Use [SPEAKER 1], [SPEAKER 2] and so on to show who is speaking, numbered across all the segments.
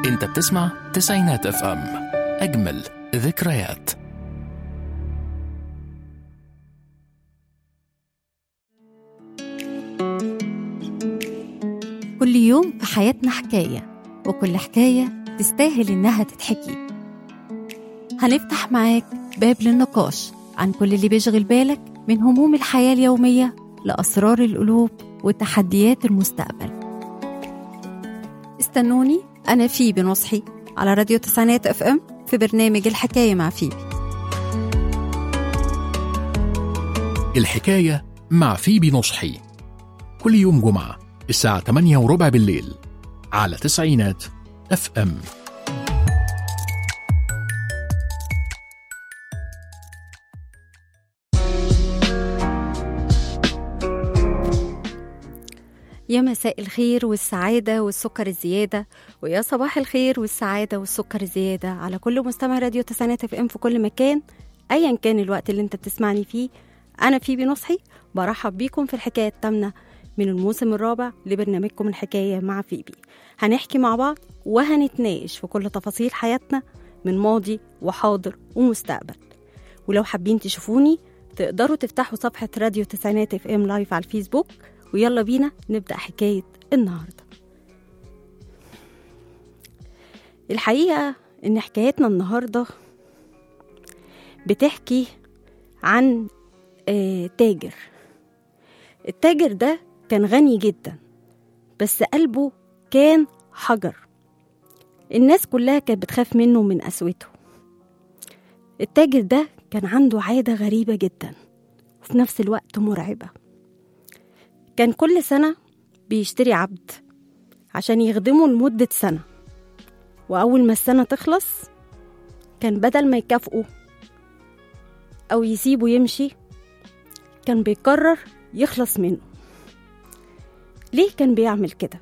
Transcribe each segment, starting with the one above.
[SPEAKER 1] انت بتسمع تسعينات اف ام اجمل ذكريات
[SPEAKER 2] كل يوم في حياتنا حكاية وكل حكاية تستاهل إنها تتحكي هنفتح معاك باب للنقاش عن كل اللي بيشغل بالك من هموم الحياة اليومية لأسرار القلوب وتحديات المستقبل استنوني أنا فيبي نصحي على راديو تسعينات اف ام في برنامج الحكاية مع فيبي
[SPEAKER 1] الحكاية مع فيبي نصحي كل يوم جمعة الساعة 8 وربع بالليل على تسعينات اف ام
[SPEAKER 2] يا مساء الخير والسعادة والسكر الزيادة ويا صباح الخير والسعادة والسكر الزيادة على كل مستمع راديو تسعينات اف ام في كل مكان ايا كان الوقت اللي انت بتسمعني فيه انا فيبي نصحي برحب بيكم في الحكاية التامنة من الموسم الرابع لبرنامجكم الحكاية مع فيبي هنحكي مع بعض وهنتناقش في كل تفاصيل حياتنا من ماضي وحاضر ومستقبل ولو حابين تشوفوني تقدروا تفتحوا صفحة راديو تسعينات اف ام لايف على الفيسبوك ويلا بينا نبدأ حكاية النهاردة الحقيقة إن حكايتنا النهاردة بتحكي عن آه تاجر التاجر ده كان غني جدا بس قلبه كان حجر الناس كلها كانت بتخاف منه من قسوته التاجر ده كان عنده عادة غريبة جدا وفي نفس الوقت مرعبة كان كل سنة بيشتري عبد عشان يخدمه لمدة سنة وأول ما السنة تخلص كان بدل ما يكافئه أو يسيبه يمشي كان بيقرر يخلص منه ليه كان بيعمل كده؟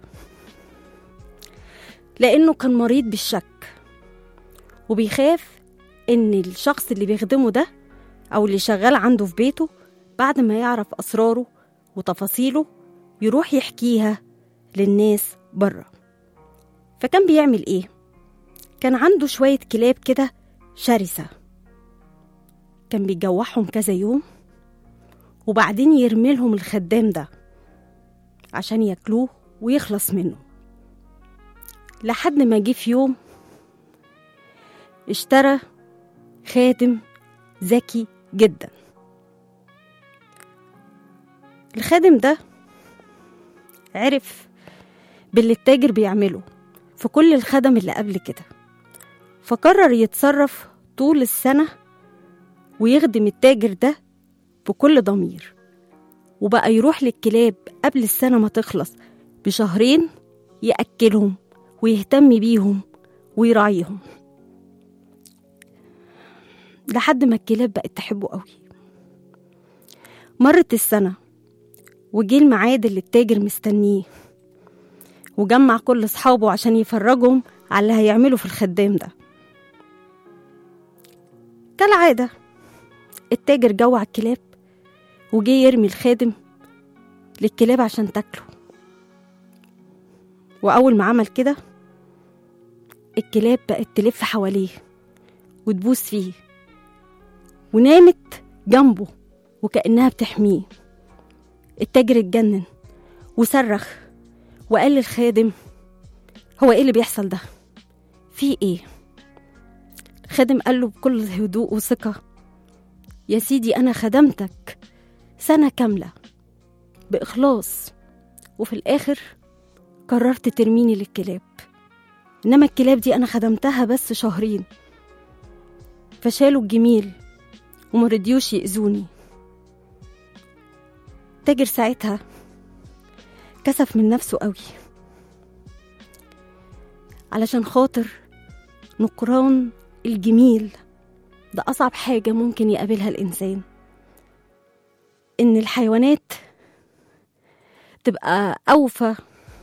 [SPEAKER 2] لأنه كان مريض بالشك وبيخاف إن الشخص اللي بيخدمه ده أو اللي شغال عنده في بيته بعد ما يعرف أسراره وتفاصيله يروح يحكيها للناس بره فكان بيعمل ايه كان عنده شوية كلاب كده شرسة كان بيجوعهم كذا يوم وبعدين يرميلهم الخدام ده عشان ياكلوه ويخلص منه لحد ما جه في يوم اشترى خادم ذكي جدا الخادم ده عرف باللي التاجر بيعمله في كل الخدم اللي قبل كده فقرر يتصرف طول السنة ويخدم التاجر ده بكل ضمير وبقى يروح للكلاب قبل السنة ما تخلص بشهرين يأكلهم ويهتم بيهم ويراعيهم لحد ما الكلاب بقت تحبه قوي مرت السنة وجه الميعاد اللي التاجر مستنيه وجمع كل أصحابه عشان يفرجهم على اللي هيعمله في الخدام ده كالعادة التاجر جوع الكلاب وجه يرمي الخادم للكلاب عشان تاكله وأول ما عمل كده الكلاب بقت تلف حواليه وتبوس فيه ونامت جنبه وكأنها بتحميه التاجر اتجنن وصرخ وقال للخادم هو ايه اللي بيحصل ده في ايه الخادم قال له بكل هدوء وثقة يا سيدي أنا خدمتك سنة كاملة بإخلاص وفي الآخر قررت ترميني للكلاب إنما الكلاب دي أنا خدمتها بس شهرين فشالوا الجميل ومرضيوش يأذوني تاجر ساعتها كسف من نفسه قوي علشان خاطر نقران الجميل ده أصعب حاجة ممكن يقابلها الإنسان إن الحيوانات تبقى أوفى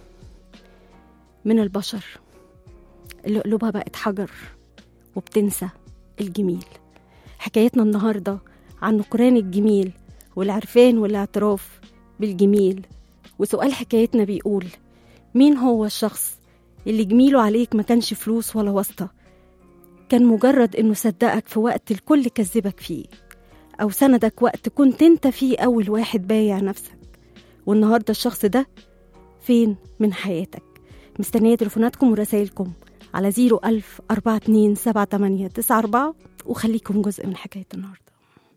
[SPEAKER 2] من البشر اللي قلوبها بقت حجر وبتنسى الجميل حكايتنا النهاردة عن نقران الجميل والعرفان والاعتراف بالجميل وسؤال حكايتنا بيقول مين هو الشخص اللي جميله عليك ما كانش فلوس ولا واسطة كان مجرد إنه صدقك في وقت الكل كذبك فيه أو سندك وقت كنت أنت فيه أول واحد بايع نفسك والنهاردة الشخص ده فين من حياتك مستنية تليفوناتكم ورسائلكم على زيرو ألف أربعة اتنين سبعة تمانية تسعة أربعة وخليكم جزء من حكاية النهاردة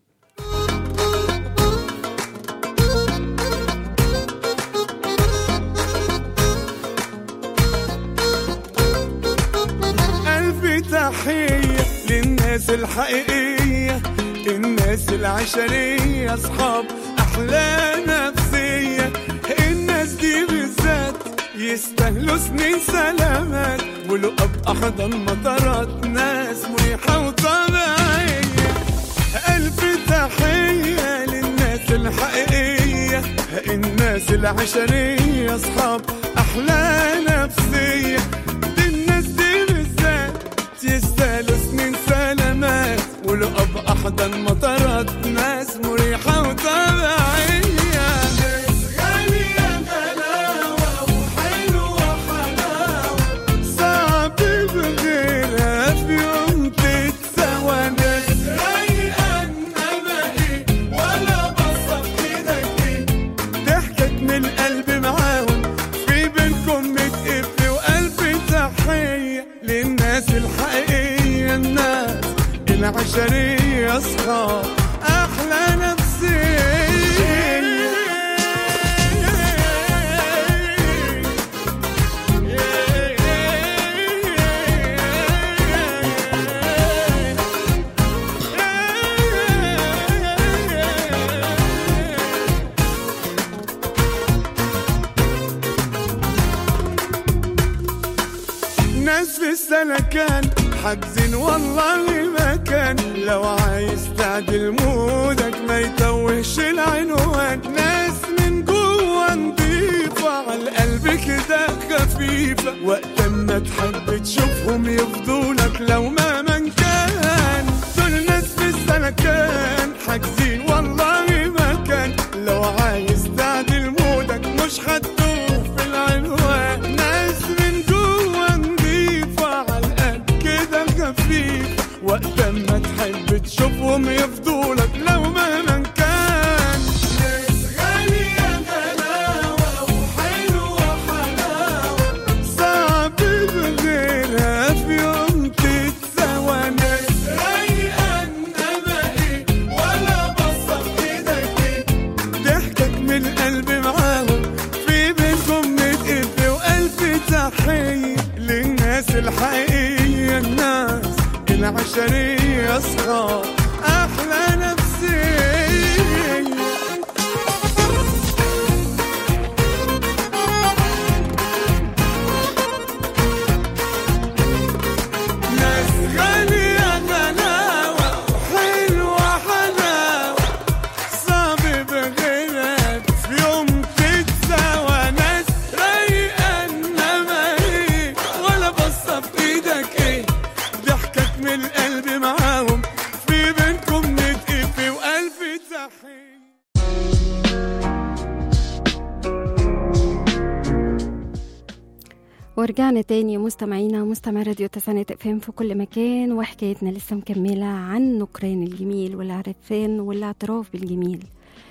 [SPEAKER 3] ألف تحية للناس الحقيقية الناس العشرية أصحاب أحلى نفسية الناس دي بالذات يستاهلوا سنين سلامات ولقب أحضن مطارات ناس مريحة وطبيعية ألف تحية للناس الحقيقية الناس العشرية أصحاب أحلى نفسية دي الناس دي بالذات يستاهلوا سنين سلامات ولقب أحضن مطارات ناس مريحة وطبيعية ناس غالية غلاوة وحلوة حلاوة صعب بغيرها في يوم تتسوى ناس رايقة إنما إيه ولا بصة في إيدك إيه ضحكك من القلب معاهم في بينكم متقف وقلب تحية للناس الحقيقية الناس العشرية أصحاب أحلى نفسية ناس في السلكان حاجزين والله مكان لو عايز تعدل مودك ما يتوهش العنوان ناس من جوه نضيفة على القلب كده خفيفة وقت ما تحب تشوفهم يفضولك لو ما من كان دول ناس في السلكان حاجزين والله مكان لو عايز تعدل مودك مش هتدوخ في العنوان ناس من جوه نضيفة على القلب كده خفيف وقت ما تحب تشوفهم يفضولك لو مهما كان ناس غالية غلاوة وحلوة حلاوة صعب بغيرها في يوم تتسوى ناس رايقة إنما إيه ولا بصة في إيدك إيه ضحكك من القلب معاهم في بينكم متقف وألف تحية للناس الحقيقية الناس العشرية أصحاب أحلى نفسية ناس غالية غلاوة حلوة حلاوة صعب بغيرها في يوم تتساوى ناس رايقة انما ايه ولا بصة في ايدك ايه ضحكك من القلب معاهم في بينكم نتقف وألف تحية
[SPEAKER 2] ورجعنا تاني مستمعينا ومستمع راديو تسعينات اف ام في كل مكان وحكايتنا لسه مكملة عن نكران الجميل والعرفان والاعتراف بالجميل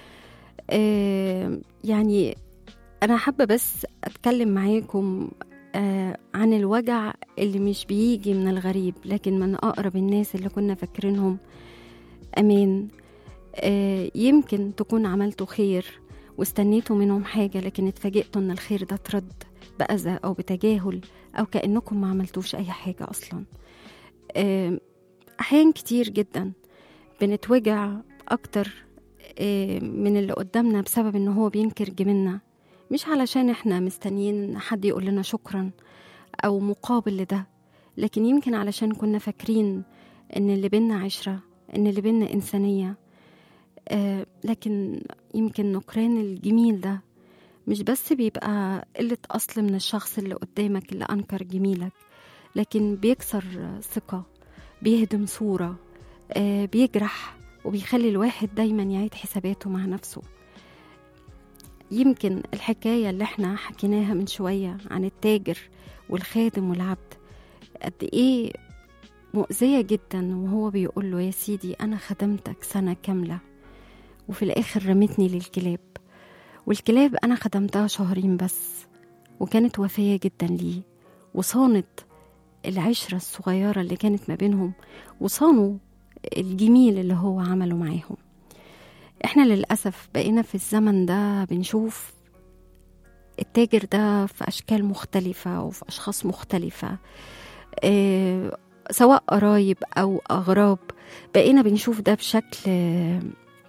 [SPEAKER 2] آه يعني أنا حابة بس أتكلم معاكم آه عن الوجع اللي مش بيجي من الغريب لكن من أقرب الناس اللي كنا فاكرينهم أمان آه يمكن تكون عملتوا خير واستنيتوا منهم حاجة لكن اتفاجئتوا إن الخير ده اترد بأذى أو بتجاهل أو كأنكم ما عملتوش أي حاجة أصلا آه، أحيان كتير جدا بنتوجع أكتر آه، من اللي قدامنا بسبب إن هو بينكر جميلنا مش علشان إحنا مستنيين حد يقول لنا شكرا أو مقابل لده لكن يمكن علشان كنا فاكرين إن اللي بينا عشرة إن اللي بينا إنسانية آه، لكن يمكن نكران الجميل ده مش بس بيبقى قلة أصل من الشخص اللي قدامك اللي أنكر جميلك لكن بيكسر ثقة بيهدم صورة آه، بيجرح وبيخلي الواحد دايما يعيد حساباته مع نفسه يمكن الحكاية اللي احنا حكيناها من شوية عن التاجر والخادم والعبد قد ايه مؤذية جدا وهو بيقول له يا سيدي أنا خدمتك سنة كاملة وفي الآخر رمتني للكلاب والكلاب أنا خدمتها شهرين بس وكانت وفية جدا لي وصانت العشرة الصغيرة اللي كانت ما بينهم وصانوا الجميل اللي هو عمله معاهم احنا للأسف بقينا في الزمن ده بنشوف التاجر ده في أشكال مختلفة وفي أشخاص مختلفة اه سواء قرايب أو أغراب بقينا بنشوف ده بشكل آه،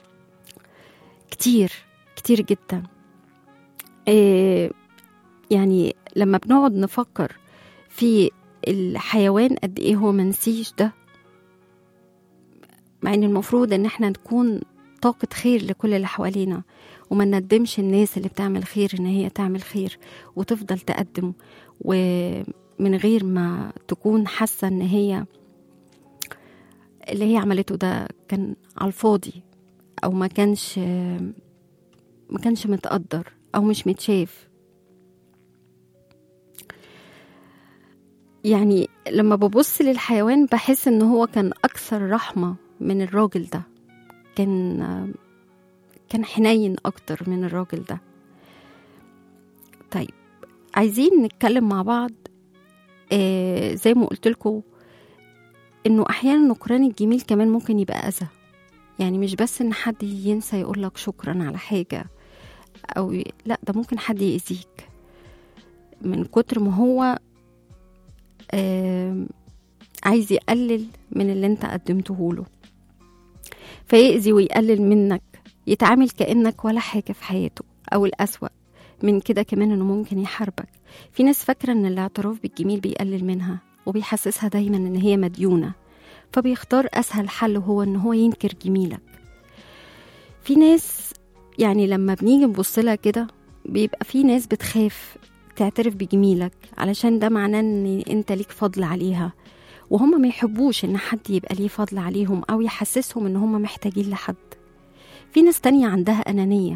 [SPEAKER 2] كتير كتير جدا اه يعني لما بنقعد نفكر في الحيوان قد ايه هو منسيش ده مع ان المفروض ان احنا نكون طاقة خير لكل اللي حوالينا وما ندمش الناس اللي بتعمل خير ان هي تعمل خير وتفضل تقدم ومن غير ما تكون حاسة ان هي اللي هي عملته ده كان على الفاضي او ما كانش ما كانش متقدر او مش متشاف يعني لما ببص للحيوان بحس ان هو كان اكثر رحمة من الراجل ده كان كان حنين اكتر من الراجل ده طيب عايزين نتكلم مع بعض آه زي ما قلت لكم انه احيانا نكران الجميل كمان ممكن يبقى اذى يعني مش بس ان حد ينسى يقول لك شكرا على حاجه او ي... لا ده ممكن حد يأذيك من كتر ما هو آه عايز يقلل من اللي انت قدمته له فيأذي ويقلل منك يتعامل كأنك ولا حاجة في حياته أو الأسوأ من كده كمان إنه ممكن يحاربك في ناس فاكرة إن الاعتراف بالجميل بيقلل منها وبيحسسها دايما إن هي مديونة فبيختار أسهل حل وهو إن هو ينكر جميلك في ناس يعني لما بنيجي نبص لها كده بيبقى في ناس بتخاف تعترف بجميلك علشان ده معناه ان انت ليك فضل عليها وهم ما يحبوش ان حد يبقى ليه فضل عليهم او يحسسهم ان هم محتاجين لحد في ناس تانية عندها أنانية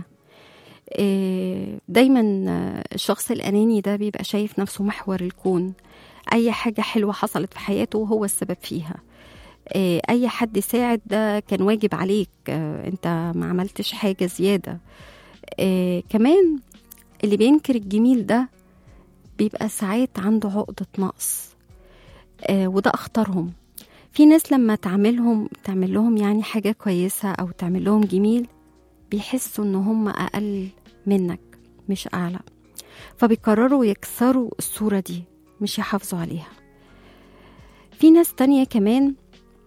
[SPEAKER 2] إيه، دايما الشخص الأناني ده بيبقى شايف نفسه محور الكون أي حاجة حلوة حصلت في حياته هو السبب فيها إيه، أي حد ساعد ده كان واجب عليك آه، أنت ما عملتش حاجة زيادة إيه، كمان اللي بينكر الجميل ده بيبقى ساعات عنده عقدة نقص آه، وده أخطرهم في ناس لما تعملهم تعمل لهم يعني حاجة كويسة أو تعمل لهم جميل بيحسوا إن هم أقل منك مش أعلى فبيقرروا يكسروا الصورة دي مش يحافظوا عليها في ناس تانية كمان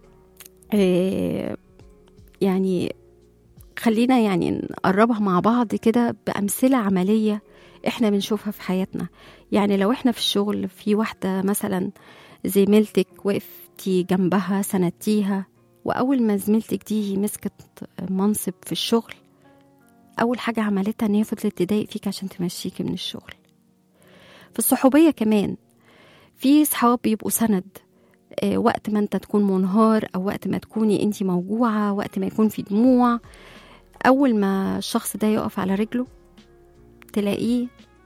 [SPEAKER 2] آه، يعني خلينا يعني نقربها مع بعض كده بأمثلة عملية احنا بنشوفها في حياتنا يعني لو احنا في الشغل في واحدة مثلا زميلتك وقفتي جنبها سندتيها وأول ما زميلتك دي مسكت منصب في الشغل أول حاجة عملتها إن هي فضلت تضايق فيك عشان تمشيكي من الشغل في الصحوبية كمان في صحاب بيبقوا سند آه، وقت ما انت تكون منهار او وقت ما تكوني انت موجوعة وقت ما يكون في دموع اول ما الشخص ده يقف على رجله تلاقيه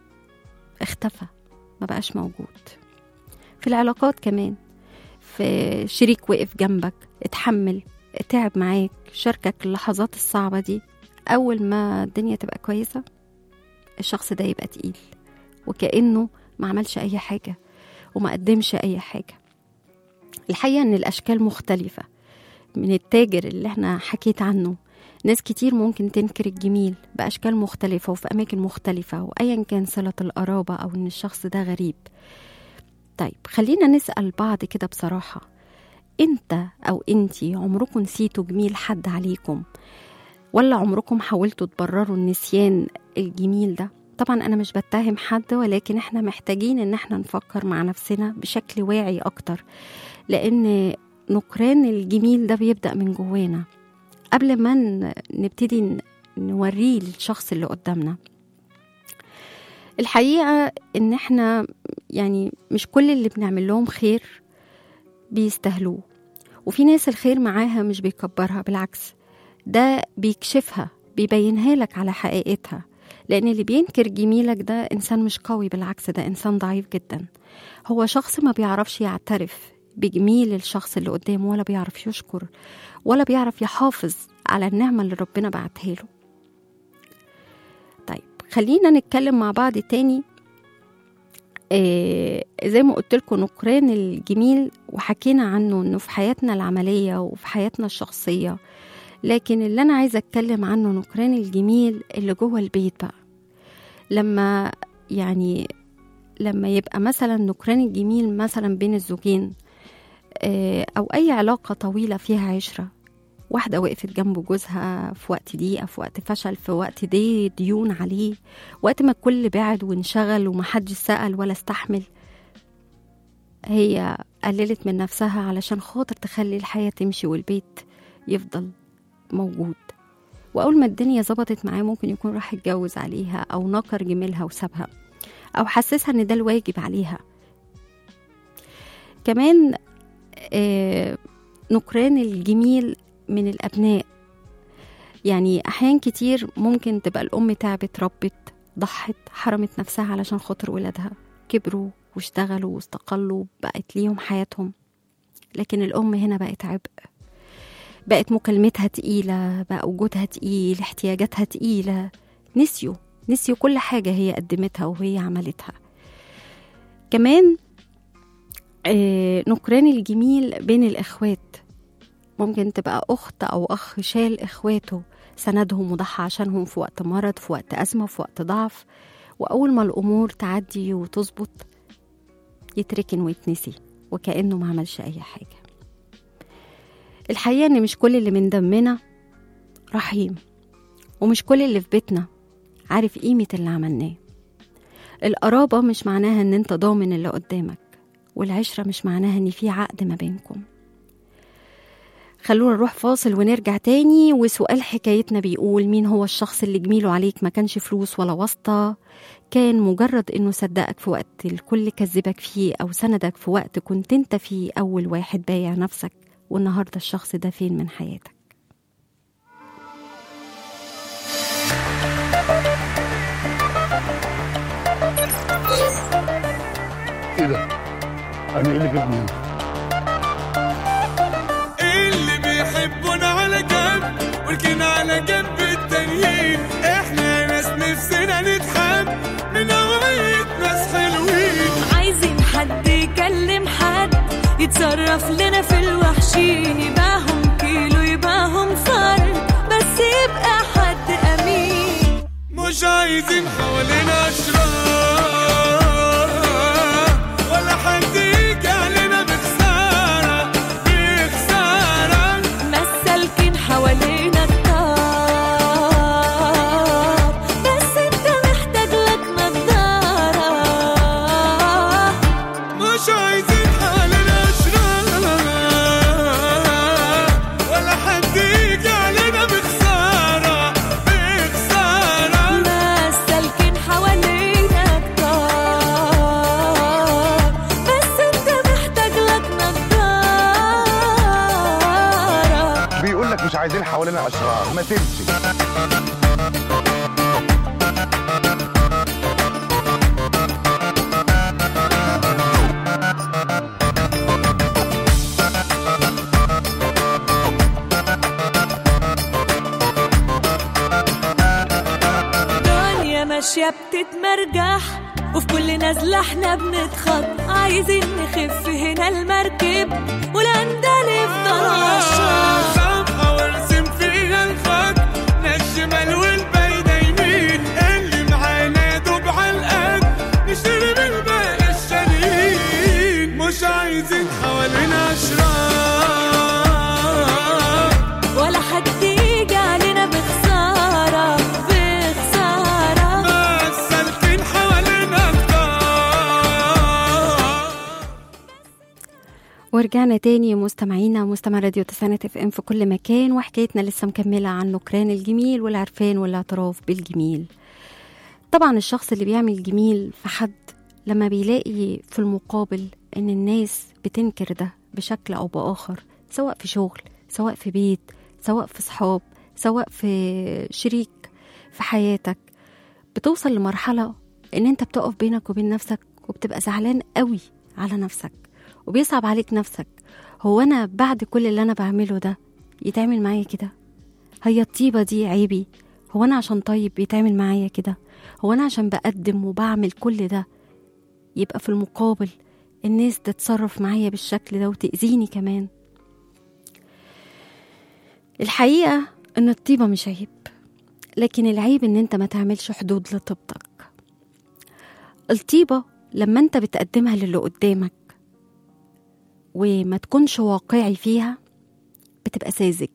[SPEAKER 2] اختفى ما بقاش موجود في العلاقات كمان في شريك وقف جنبك اتحمل تعب معاك شاركك اللحظات الصعبة دي أول ما الدنيا تبقى كويسة الشخص ده يبقى تقيل وكأنه ما عملش أي حاجة وما قدمش أي حاجة الحقيقة إن الأشكال مختلفة من التاجر اللي احنا حكيت عنه ناس كتير ممكن تنكر الجميل بأشكال مختلفة وفي أماكن مختلفة وأيا كان صلة القرابة أو إن الشخص ده غريب طيب خلينا نسأل بعض كده بصراحة انت أو انتي عمركم نسيتوا جميل حد عليكم ولا عمركم حاولتوا تبرروا النسيان الجميل ده طبعا أنا مش بتهم حد ولكن احنا محتاجين ان احنا نفكر مع نفسنا بشكل واعي أكتر لأن نكران الجميل ده بيبدأ من جوانا قبل ما ن- نبتدي ن- نوريه للشخص اللي قدامنا الحقيقة إن إحنا يعني مش كل اللي بنعمل لهم خير بيستاهلوه وفي ناس الخير معاها مش بيكبرها بالعكس ده بيكشفها بيبينها لك على حقيقتها لأن اللي بينكر جميلك ده إنسان مش قوي بالعكس ده إنسان ضعيف جدا هو شخص ما بيعرفش يعترف بجميل الشخص اللي قدامه ولا بيعرف يشكر ولا بيعرف يحافظ على النعمة اللي ربنا بعتها له طيب خلينا نتكلم مع بعض تاني آه زي ما قلت لكم نقران الجميل وحكينا عنه انه في حياتنا العمليه وفي حياتنا الشخصيه لكن اللي انا عايزه اتكلم عنه نقران الجميل اللي جوه البيت بقى لما يعني لما يبقى مثلا نقران الجميل مثلا بين الزوجين آه، او اي علاقه طويله فيها عشره واحده وقفت جنب جوزها في وقت ضيقه في وقت فشل في وقت دي ديون عليه وقت ما الكل بعد وانشغل ومحدش سأل ولا استحمل هي قللت من نفسها علشان خاطر تخلي الحياة تمشي والبيت يفضل موجود وأول ما الدنيا ظبطت معاه ممكن يكون راح يتجوز عليها أو نكر جميلها وسابها أو حسسها إن ده الواجب عليها كمان آه نكران الجميل من الأبناء يعني أحيان كتير ممكن تبقى الأم تعبت ربت ضحت حرمت نفسها علشان خاطر ولادها كبروا واشتغلوا واستقلوا بقت ليهم حياتهم لكن الأم هنا بقت عبء بقت مكالمتها تقيلة بقى وجودها تقيل احتياجاتها تقيلة نسيوا نسيوا كل حاجة هي قدمتها وهي عملتها كمان آه نكران الجميل بين الإخوات ممكن تبقى أخت أو أخ شال إخواته سندهم وضحى عشانهم في وقت مرض في وقت أزمة في وقت ضعف وأول ما الأمور تعدي وتظبط يتركن ويتنسي وكأنه ما عملش أي حاجة الحقيقة إن مش كل اللي من دمنا رحيم ومش كل اللي في بيتنا عارف قيمة اللي عملناه القرابة مش معناها إن أنت ضامن اللي قدامك والعشرة مش معناها إن في عقد ما بينكم خلونا نروح فاصل ونرجع تاني وسؤال حكايتنا بيقول مين هو الشخص اللي جميله عليك ما كانش فلوس ولا واسطة كان مجرد انه صدقك في وقت الكل كذبك فيه او سندك في وقت كنت انت فيه اول واحد بايع نفسك والنهاردة الشخص ده فين من حياتك
[SPEAKER 4] ايه ده؟ انا ايه اللي جابني هنا؟
[SPEAKER 3] اللي بيحبونا على جنب ولكن على جنب التانيين احنا ناس نفسنا نتحب من نوعية ناس حلوين
[SPEAKER 5] عايزين حد يكلم حد يتصرف لنا في الوحشين يباهم كيلو يباهم فرد بس يبقى حد امين
[SPEAKER 3] مش عايزين حوالينا اشرار ولا حد يجي علينا بخسارة بخسارة
[SPEAKER 5] مسالكين حوالينا كتار بس انت محتاج لك نضارة
[SPEAKER 3] مش عايزين حالنا اشرار ولا حد يجي علينا بخسارة بخسارة
[SPEAKER 5] مسالكين حوالينا كتار بس انت محتاج لك نضارة
[SPEAKER 4] بيقول لك مش عايزين حوالينا اشرار ما تمشي
[SPEAKER 5] دنيا ماشية بتتمرجح وفي كل نزلة احنا بنتخط عايزين نخف هنا المركب والأندال يفضل عالشط
[SPEAKER 3] صفحة وارسم فيها الخط لا الشمال والبايدة يمين اللي معانا دوب على القد نشتري بالباقي الشاريين مش عايزين حوالينا اشرار
[SPEAKER 5] ولا حد يجي علينا بخسارة بخسارة
[SPEAKER 3] بس سالكين حوالينا كتار
[SPEAKER 2] ورجعنا تاني مستمعينا مستمع راديو تسعينات اف ام في كل مكان وحكايتنا لسه مكملة عن نكران الجميل والعرفان والاعتراف بالجميل طبعا الشخص اللي بيعمل جميل في حد لما بيلاقي في المقابل ان الناس بتنكر ده بشكل او باخر سواء في شغل سواء في بيت سواء في صحاب سواء في شريك في حياتك بتوصل لمرحلة إن أنت بتقف بينك وبين نفسك وبتبقى زعلان قوي على نفسك وبيصعب عليك نفسك هو أنا بعد كل اللي أنا بعمله ده يتعمل معايا كده هي الطيبة دي عيبي هو أنا عشان طيب بيتعمل معايا كده هو أنا عشان بقدم وبعمل كل ده يبقى في المقابل الناس تتصرف معايا بالشكل ده وتأذيني كمان الحقيقة إن الطيبة مش عيب لكن العيب إن أنت ما تعملش حدود لطيبتك الطيبة لما أنت بتقدمها للي قدامك وما تكونش واقعي فيها بتبقى ساذج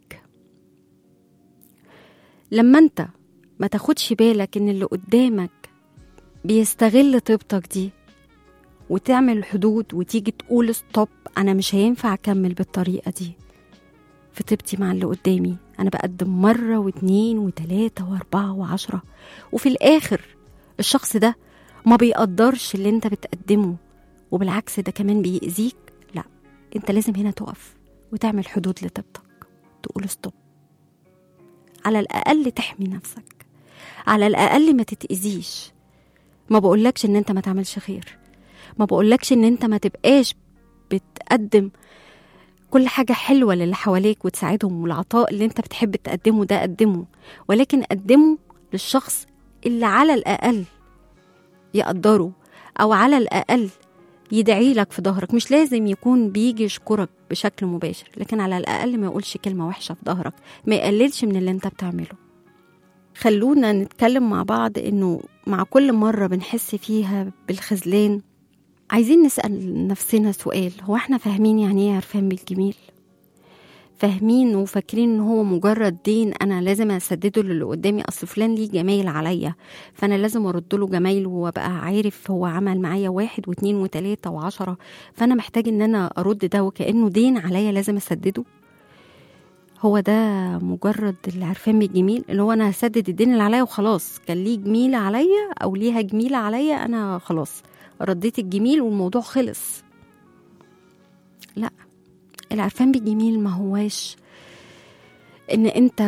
[SPEAKER 2] لما أنت ما تاخدش بالك إن اللي قدامك بيستغل طيبتك دي وتعمل حدود وتيجي تقول ستوب أنا مش هينفع أكمل بالطريقة دي في طيبتي مع اللي قدامي أنا بقدم مرة واتنين وتلاتة وأربعة وعشرة وفي الآخر الشخص ده ما بيقدرش اللي انت بتقدمه وبالعكس ده كمان بيأذيك لا انت لازم هنا تقف وتعمل حدود لطيبتك تقول ستوب على الأقل تحمي نفسك على الأقل ما تتأذيش ما بقولكش ان انت ما تعملش خير ما بقولكش ان انت ما تبقاش بتقدم كل حاجة حلوة للي حواليك وتساعدهم والعطاء اللي انت بتحب تقدمه ده قدمه ولكن قدمه للشخص اللي على الأقل يقدره أو على الأقل يدعي لك في ظهرك مش لازم يكون بيجي يشكرك بشكل مباشر لكن على الأقل ما يقولش كلمة وحشة في ظهرك ما يقللش من اللي انت بتعمله خلونا نتكلم مع بعض انه مع كل مرة بنحس فيها بالخذلان عايزين نسأل نفسنا سؤال هو احنا فاهمين يعني ايه عرفان بالجميل فاهمين وفاكرين ان هو مجرد دين انا لازم اسدده للي قدامي اصل فلان ليه جمايل عليا فانا لازم ارد له جمايله وابقى عارف هو عمل معايا واحد واتنين وتلاته وعشره فانا محتاج ان انا ارد ده وكانه دين عليا لازم اسدده هو ده مجرد العرفان بالجميل اللي هو انا هسدد الدين اللي عليا وخلاص كان ليه جميله عليا او ليها جميله عليا انا خلاص رديت الجميل والموضوع خلص لا العرفان بالجميل ما هواش ان انت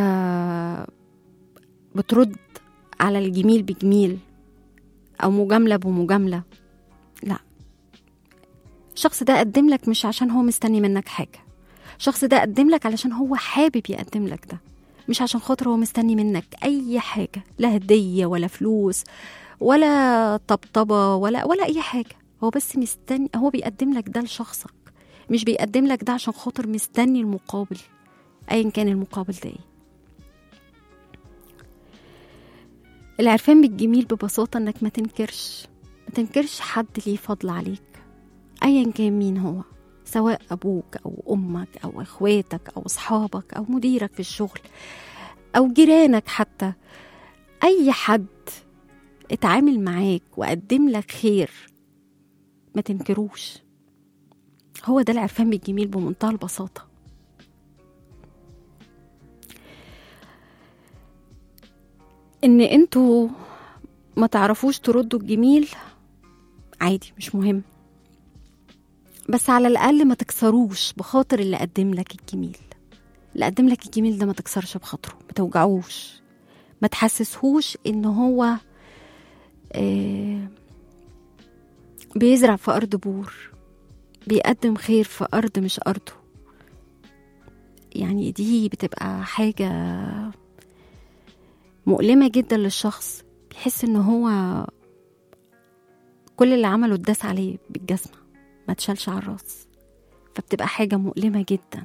[SPEAKER 2] بترد على الجميل بجميل او مجامله بمجامله لا الشخص ده قدم لك مش عشان هو مستني منك حاجه الشخص ده قدم لك علشان هو حابب يقدم لك ده مش عشان خاطر هو مستني منك اي حاجه لا هديه ولا فلوس ولا طبطبه ولا ولا اي حاجه هو بس مستني هو بيقدم لك ده لشخصك مش بيقدم لك ده عشان خاطر مستني المقابل ايا كان المقابل ده ايه العرفان بالجميل ببساطة انك ما تنكرش ما تنكرش حد ليه فضل عليك ايا كان مين هو سواء ابوك او امك او اخواتك او اصحابك او مديرك في الشغل او جيرانك حتى اي حد اتعامل معاك وقدم لك خير ما تنكروش هو ده العرفان بالجميل بمنتهى البساطة ان انتوا ما تعرفوش تردوا الجميل عادي مش مهم بس على الأقل ما تكسروش بخاطر اللي قدم لك الجميل اللي قدم لك الجميل ده ما تكسرش بخاطره ما توجعوش ما تحسسهوش ان هو آه بيزرع في أرض بور بيقدم خير في أرض مش أرضه يعني دي بتبقى حاجة مؤلمة جدا للشخص بيحس ان هو كل اللي عمله اتداس عليه بالجزمة ما تشالش على الراس فبتبقى حاجة مؤلمة جدا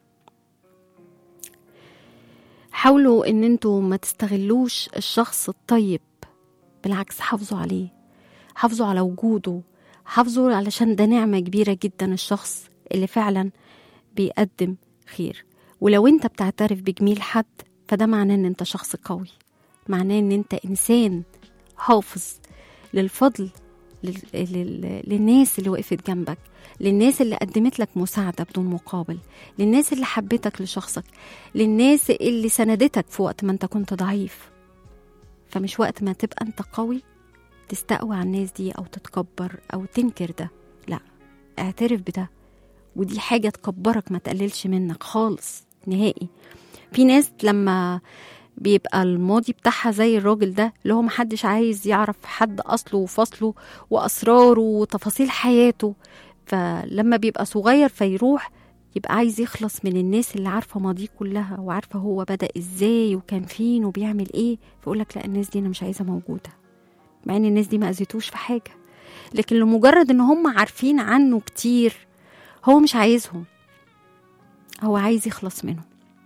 [SPEAKER 2] حاولوا ان انتوا ما تستغلوش الشخص الطيب بالعكس حافظوا عليه حافظوا على وجوده حافظوا علشان ده نعمة كبيرة جدا الشخص اللي فعلا بيقدم خير ولو انت بتعترف بجميل حد فده معناه ان انت شخص قوي معناه ان انت انسان حافظ للفضل لل... لل... للناس اللي وقفت جنبك للناس اللي قدمت لك مساعدة بدون مقابل للناس اللي حبتك لشخصك للناس اللي سندتك في وقت ما انت كنت ضعيف فمش وقت ما تبقى انت قوي تستقوى على الناس دي او تتكبر او تنكر ده لا اعترف بده ودي حاجة تكبرك ما تقللش منك خالص نهائي في ناس لما بيبقى الماضي بتاعها زي الراجل ده اللي هو محدش عايز يعرف حد أصله وفصله وأسراره وتفاصيل حياته فلما بيبقى صغير فيروح يبقى عايز يخلص من الناس اللي عارفة ماضيه كلها وعارفة هو بدأ ازاي وكان فين وبيعمل ايه فيقولك لا الناس دي انا مش عايزة موجودة مع ان الناس دي ما اذيتوش في حاجة لكن لمجرد ان هم عارفين عنه كتير هو مش عايزهم هو عايز يخلص منهم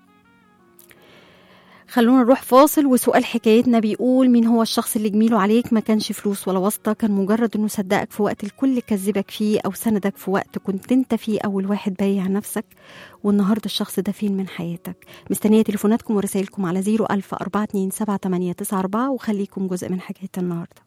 [SPEAKER 2] خلونا نروح فاصل وسؤال حكايتنا بيقول مين هو الشخص اللي جميله عليك ما كانش فلوس ولا واسطة كان مجرد انه صدقك في وقت الكل كذبك فيه او سندك في وقت كنت انت فيه اول واحد بايع نفسك والنهاردة الشخص ده فين من حياتك مستنية تليفوناتكم ورسائلكم على 01000 427 وخليكم جزء من حكاية النهارده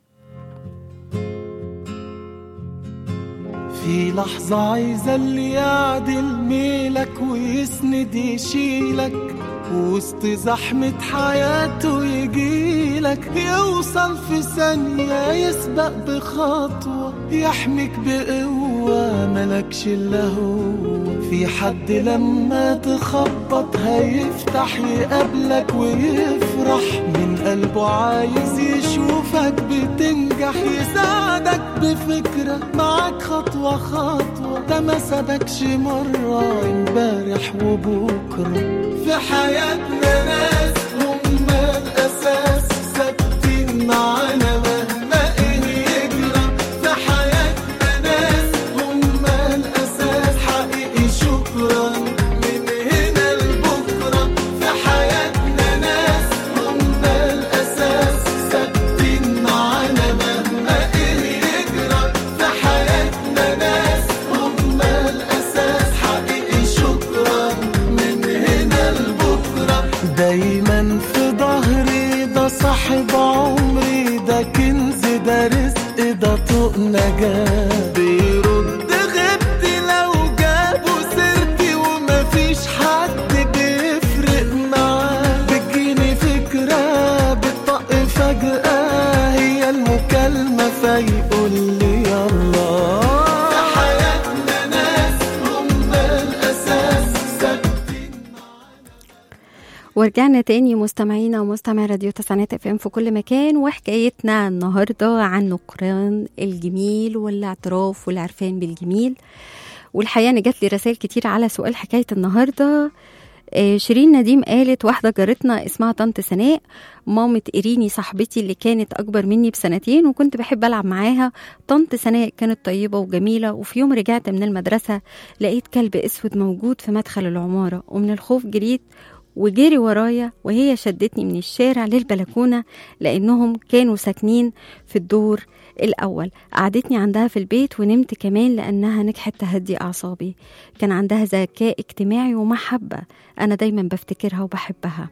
[SPEAKER 3] في لحظة عايزة اللي يعدل ميلك ويسند يشيلك وسط زحمة حياته يجيلك يوصل في ثانية يسبق بخطوة يحميك بقوة ملكش إلا هو في حد لما تخبط هيفتح يقابلك ويفرح من قلبه عايز يشوفك بتنجح يساعدك بفكرة معاك خطوة خطوة ده ما سابكش مرة امبارح وبكرة في حياتنا ناس هم الأساس ثابتين معانا مهما إيه يجرى في حياتنا ناس هم الأساس حقيقي شكرا من هنا لبكرة في حياتنا ناس هم الأساس ثابتين معانا مهما إيه يجرى في حياتنا ناس هم الأساس حقيقي شكرا من هنا لبكرة دايما في ظهري ده صاحب عمري ده كنز ده رزق ده طوق نجاة بيرد غيبتي لو جابوا سيرتي ومفيش حد بيفرق معاه بتجيني فكرة بتطق فجأة هي المكالمة فيقول لي يلا في حياتنا ناس هم الأساس ثابتين
[SPEAKER 2] ورجعنا تاني مستمعينا ومستمعي راديو تسعينات اف ام في كل مكان وحكايتنا النهارده عن نقران الجميل والاعتراف والعرفان بالجميل والحقيقه انا جات لي رسائل كتير على سؤال حكايه النهارده آه، شيرين نديم قالت واحدة جارتنا اسمها طنط سناء مامة إيريني صاحبتي اللي كانت أكبر مني بسنتين وكنت بحب ألعب معاها طنط سناء كانت طيبة وجميلة وفي يوم رجعت من المدرسة لقيت كلب أسود موجود في مدخل العمارة ومن الخوف جريت وجري ورايا وهي شدتني من الشارع للبلكونة لأنهم كانوا ساكنين في الدور الأول قعدتني عندها في البيت ونمت كمان لأنها نجحت تهدي أعصابي كان عندها ذكاء اجتماعي ومحبة أنا دايما بفتكرها وبحبها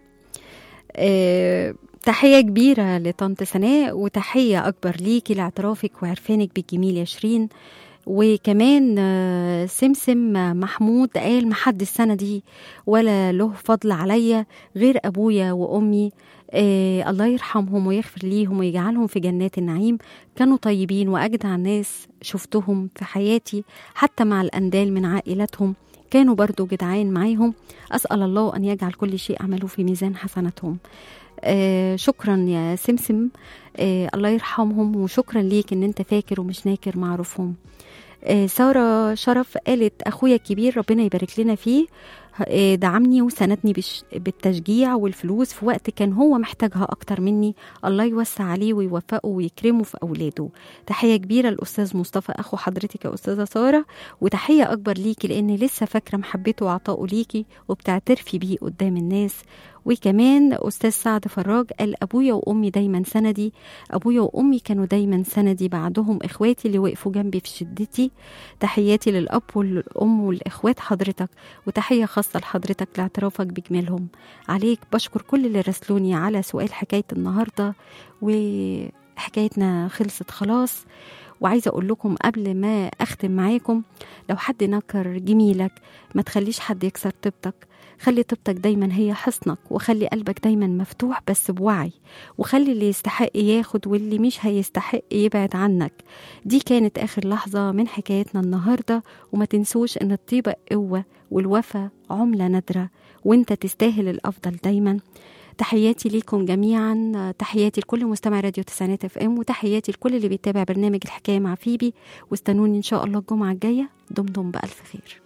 [SPEAKER 2] أه تحية كبيرة لطنط سناء وتحية أكبر ليكي لاعترافك وعرفانك بالجميل يا شيرين وكمان آه، سمسم محمود قال محد السنة دي ولا له فضل عليا غير أبويا وأمي آه الله يرحمهم ويغفر ليهم ويجعلهم في جنات النعيم كانوا طيبين وأجدع ناس شفتهم في حياتي حتى مع الأندال من عائلتهم كانوا برضو جدعان معاهم أسأل الله أن يجعل كل شيء عملوا في ميزان حسناتهم آه شكرا يا سمسم آه الله يرحمهم وشكرا ليك ان انت فاكر ومش ناكر معروفهم آه سارة شرف قالت أخويا الكبير ربنا يبارك لنا فيه آه، دعمني وساندني بالش- بالتشجيع والفلوس في وقت كان هو محتاجها أكتر مني الله يوسع عليه ويوفقه ويكرمه في أولاده تحية كبيرة للأستاذ مصطفى أخو حضرتك يا أستاذة سارة وتحية أكبر ليكي لأن لسه فاكرة محبته وعطائه ليكي وبتعترفي بيه قدام الناس وكمان أستاذ سعد فراج قال أبويا وأمي دايما سندي أبويا وأمي كانوا دايما سندي بعدهم إخواتي اللي وقفوا جنبي في شدتي تحياتي للأب والأم والإخوات حضرتك وتحية خاصة لحضرتك لاعترافك بجمالهم عليك بشكر كل اللي راسلوني على سؤال حكاية النهاردة وحكايتنا خلصت خلاص وعايزة أقول لكم قبل ما أختم معاكم لو حد نكر جميلك ما تخليش حد يكسر طيبتك خلي طيبتك دايما هي حصنك وخلي قلبك دايما مفتوح بس بوعي وخلي اللي يستحق ياخد واللي مش هيستحق يبعد عنك دي كانت آخر لحظة من حكايتنا النهاردة وما تنسوش إن الطيبة قوة والوفا عملة نادرة وانت تستاهل الأفضل دايما تحياتي ليكم جميعا تحياتي لكل مستمع راديو تسعينات اف ام وتحياتي لكل اللي بيتابع برنامج الحكايه مع فيبي واستنوني ان شاء الله الجمعه الجايه دمتم بالف خير